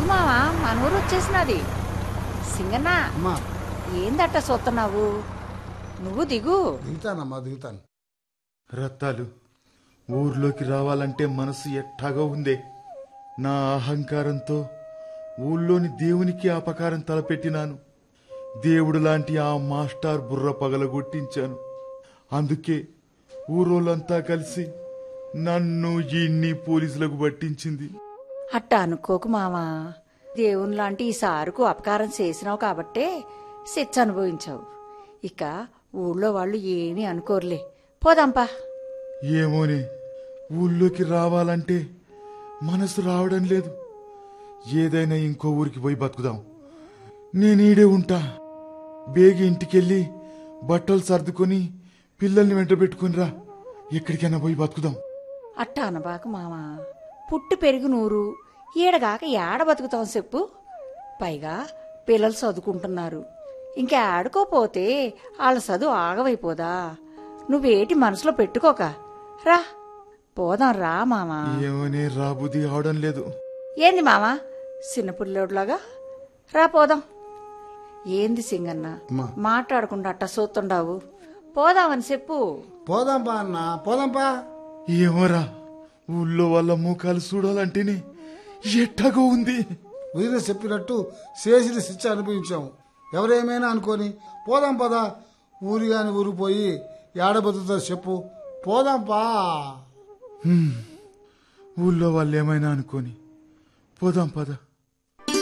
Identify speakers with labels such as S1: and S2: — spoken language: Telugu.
S1: కోకుమావ మనూరు వచ్చేసినది సింగన్న
S2: అమ్మా
S1: ఏందట్ట సొత్తన్నావు నువ్వు దిగు
S2: దిగుతానమ్మా దిగుతాను
S3: రత్తాలు ఊర్లోకి రావాలంటే మనసు ఎట్టాగా ఉందే నా అహంకారంతో ఊళ్ళోని దేవునికి అపకారం తలపెట్టినాను దేవుడు లాంటి ఆ మాస్టార్ బుర్ర పగలగొట్టించాను అందుకే ఊరోళ్ళంతా కలిసి నన్ను ఈన్ని పోలీసులకు పట్టించింది
S1: అట్ట అనుకోకు మావా దేవుని లాంటి ఈ సారుకు అపకారం చేసినావు కాబట్టే శిక్ష అనుభవించావు ఇక ఊళ్ళో వాళ్ళు ఏమీ అనుకోరులే పోదాంపా
S3: ఏమోనే ఊళ్ళోకి రావాలంటే మనసు రావడం లేదు ఏదైనా ఇంకో ఊరికి పోయి బతుకుదాం నేనీడే ఉంటా బేగి ఇంటికెళ్ళి బట్టలు సర్దుకొని పిల్లల్ని వెంట పెట్టుకుని రా ఎక్కడికైనా పోయి బతుకుదాం
S1: అట్ట అనబాకు మావా పుట్టి పెరిగి నూరు ఈడగాక ఏడ బతుకుతాం చెప్పు పైగా పిల్లలు చదువుకుంటున్నారు ఇంకా ఆడుకోపోతే వాళ్ళ చదువు ఆగవైపోదా నువ్వేటి మనసులో పెట్టుకోక రా పోదాం రా మావా
S3: ఏమోనే రాబుది అవడం లేదు
S1: ఏంది మావా చిన్నపిల్లోడ్లాగా రా పోదాం ఏంది సింగన్న
S2: అమ్మా.
S1: మాట్లాడకుండా అట్ట సూతుండావు పోదామని చెప్పు
S2: పోదాంపా అన్న పోదాంపా
S3: ఏమోరా ఊళ్ళో వాళ్ళ ముఖాలు చూడాలంటేనే ఎట్టగా ఉంది
S2: వీరు చెప్పినట్టు చేసిన శిక్ష అనుభవించాము ఎవరేమైనా అనుకొని పోదాం పదా ఊరి కాని ఊరు పోయి ఏడ బతుకుతుందో చెప్పు పోదాంపా
S3: ఊళ్ళో వాళ్ళు ఏమైనా అనుకోని పోదాం పద